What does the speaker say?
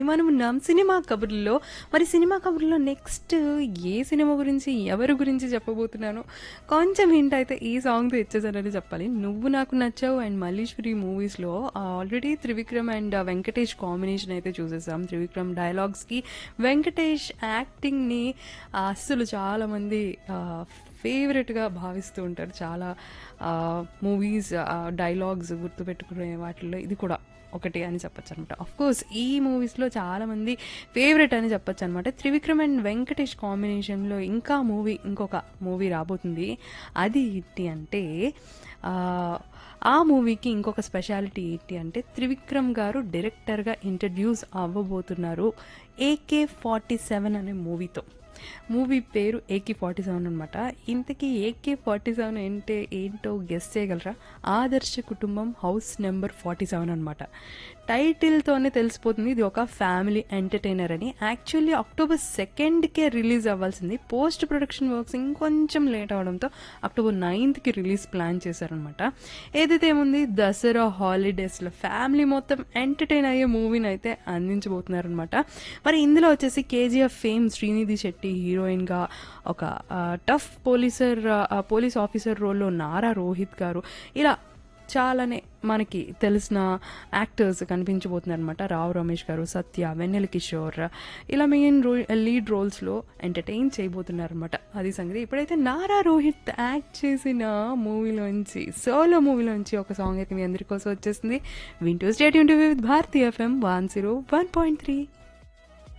మనం ఉన్నాం సినిమా కబుర్లో మరి సినిమా కబుర్లో నెక్స్ట్ ఏ సినిమా గురించి ఎవరి గురించి చెప్పబోతున్నానో కొంచెం హింట్ అయితే ఈ సాంగ్తో ఇచ్చేసానని చెప్పాలి నువ్వు నాకు నచ్చావు అండ్ మల్లీశ్వరి మూవీస్లో already Trivikram and Venkatesh combination అయితే చూసేసాం త్రివిక్రమ్ డైలాగ్స్కి వెంకటేష్ యాక్టింగ్ని అస్సలు చాలామంది ఫేవరెట్గా భావిస్తూ ఉంటారు చాలా మూవీస్ డైలాగ్స్ గుర్తుపెట్టుకునే వాటిల్లో ఇది కూడా ఒకటి అని చెప్పొచ్చు అనమాట అఫ్ కోర్స్ ఈ మూవీస్లో చాలా మంది ఫేవరెట్ అని చెప్పొచ్చు అనమాట త్రివిక్రమ్ అండ్ వెంకటేష్ కాంబినేషన్లో ఇంకా మూవీ ఇంకొక మూవీ రాబోతుంది అది ఏంటి అంటే ఆ, ఆ మూవీకి ఇంకొక స్పెషాలిటీ ఏంటి అంటే త్రివిక్రమ్ గారు డైరెక్టర్గా ఇంట్రడ్యూస్ అవ్వబోతున్నారు ఏకే ఫార్టీ సెవెన్ అనే మూవీతో మూవీ పేరు ఏకే ఫార్టీ సెవెన్ అనమాట ఇంతకీ ఏకే ఫార్టీ సెవెన్ ఏంటే ఏంటో గెస్ చేయగలరా ఆదర్శ కుటుంబం హౌస్ నెంబర్ ఫార్టీ సెవెన్ అనమాట టైటిల్తోనే తెలిసిపోతుంది ఇది ఒక ఫ్యామిలీ ఎంటర్టైనర్ అని యాక్చువల్లీ అక్టోబర్ సెకండ్కే రిలీజ్ అవ్వాల్సింది పోస్ట్ ప్రొడక్షన్ వర్క్స్ ఇంకొంచెం లేట్ అవడంతో అక్టోబర్ నైన్త్కి రిలీజ్ ప్లాన్ చేశారనమాట ఏదైతే ఏముంది దసరా హాలిడేస్లో ఫ్యామిలీ మొత్తం ఎంటర్టైన్ అయ్యే మూవీని అయితే అందించబోతున్నారనమాట మరి ఇందులో వచ్చేసి కేజీఎఫ్ ఫేమ్ శ్రీనిధి శెట్టి హీరోయిన్గా ఒక టఫ్ పోలీసర్ పోలీస్ ఆఫీసర్ రోల్లో నారా రోహిత్ గారు ఇలా చాలానే మనకి తెలిసిన యాక్టర్స్ కనిపించబోతున్నారు అనమాట రావు రమేష్ గారు సత్య వెన్నెల కిషోర్ ఇలా మెయిన్ రో లీడ్ రోల్స్లో ఎంటర్టైన్ చేయబోతున్నారు అనమాట అది సంగతి ఇప్పుడైతే నారా రోహిత్ యాక్ట్ చేసిన మూవీలోంచి సోలో మూవీలోంచి ఒక సాంగ్ అయితే మీ అందరి కోసం వచ్చేసింది వింటూ state with Bharati FM one zero one point three